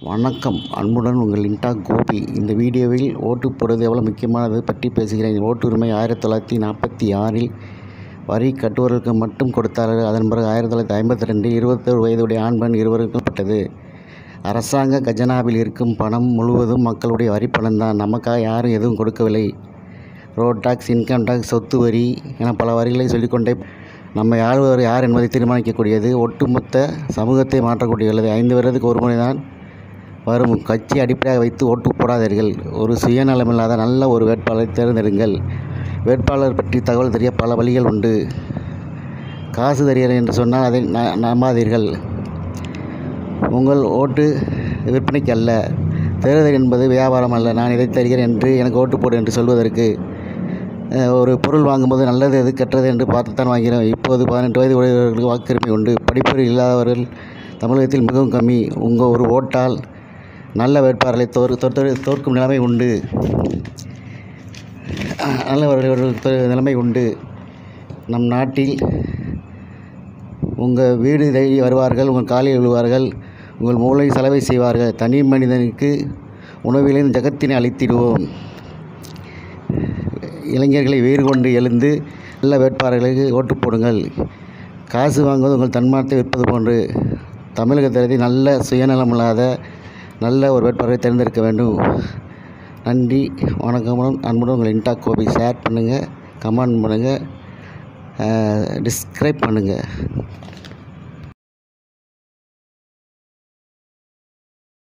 வணக்கம் அன்புடன் உங்கள் இன்டா கோபி இந்த வீடியோவில் ஓட்டு போடுவது எவ்வளோ முக்கியமானது பற்றி பேசுகிறேன் ஓட்டு உரிமை ஆயிரத்தி தொள்ளாயிரத்தி நாற்பத்தி ஆறில் வரி கட்டுவோருக்கு மட்டும் கொடுத்தார்கள் அதன் பிறகு ஆயிரத்தி தொள்ளாயிரத்தி ஐம்பத்தி ரெண்டில் இருபத்தோரு வயதுடைய ஆண் பெண் இருவருக்கும் பட்டது அரசாங்க கஜனாவில் இருக்கும் பணம் முழுவதும் மக்களுடைய வரி பணம் தான் நமக்காக யாரும் எதுவும் கொடுக்கவில்லை ரோட் டாக்ஸ் இன்கம் டாக்ஸ் சொத்து வரி என பல வரிகளை சொல்லிக்கொண்டே நம்மை ஆளுவர் யார் என்பதை தீர்மானிக்கக்கூடியது ஒட்டுமொத்த சமூகத்தை மாற்றக்கூடியது ஐந்து வருடத்துக்கு ஒரு முறை தான் வரும் கட்சி அடிப்படையாக வைத்து ஓட்டு போடாதீர்கள் ஒரு சுயநலமில்லாத நல்ல ஒரு வேட்பாளரை தேர்ந்தெடுங்கள் வேட்பாளர் பற்றி தகவல் தெரிய பல வழிகள் உண்டு காசு தருகிறேன் என்று சொன்னால் அதை ந நம்பாதீர்கள் உங்கள் ஓட்டு விற்பனைக்கு அல்ல தேர்தல் என்பது வியாபாரம் அல்ல நான் இதை தருகிறேன் என்று எனக்கு ஓட்டு போடு என்று சொல்வதற்கு அஹ், ஒரு பொருள் வாங்கும்போது நல்லது எது கெட்டது என்று பார்த்துத்தான் வாங்கிறோம் இப்போது பதினெட்டு வயது உடையவர்களுக்கு வாக்குரிமை உண்டு படிப்பறிவு இல்லாதவர்கள் தமிழகத்தில் மிகவும் கம்மி உங்கள் ஒரு ஓட்டால் நல்ல வேட்பாளர்களை தோற் தோற்று தோற்கும் நிலைமை உண்டு நல்லவர்களுக்கு நிலைமை உண்டு நம் நாட்டில் உங்கள் வீடு தேடி வருவார்கள் உங்கள் காலில் விழுவார்கள் உங்கள் மூளை செலவை செய்வார்கள் தனி மனிதனுக்கு உணவிலிருந்து ஜகத்தினை அளித்திடுவோம் இளைஞர்களை வேறு கொண்டு எழுந்து நல்ல வேட்பாளர்களுக்கு ஓட்டு போடுங்கள் காசு வாங்குவது உங்கள் தன்மானத்தை விற்பது போன்று தமிழகத்தில் நல்ல சுயநலமில்லாத நல்ல ஒரு வேட்பாளரை தேர்ந்தெடுக்க வேண்டும் நன்றி வணக்கமுடன் அன்புடன் உங்கள் இன்டா கோபி ஷேர் பண்ணுங்கள் கமெண்ட் பண்ணுங்கள் டிஸ்கிரைப் பண்ணுங்கள்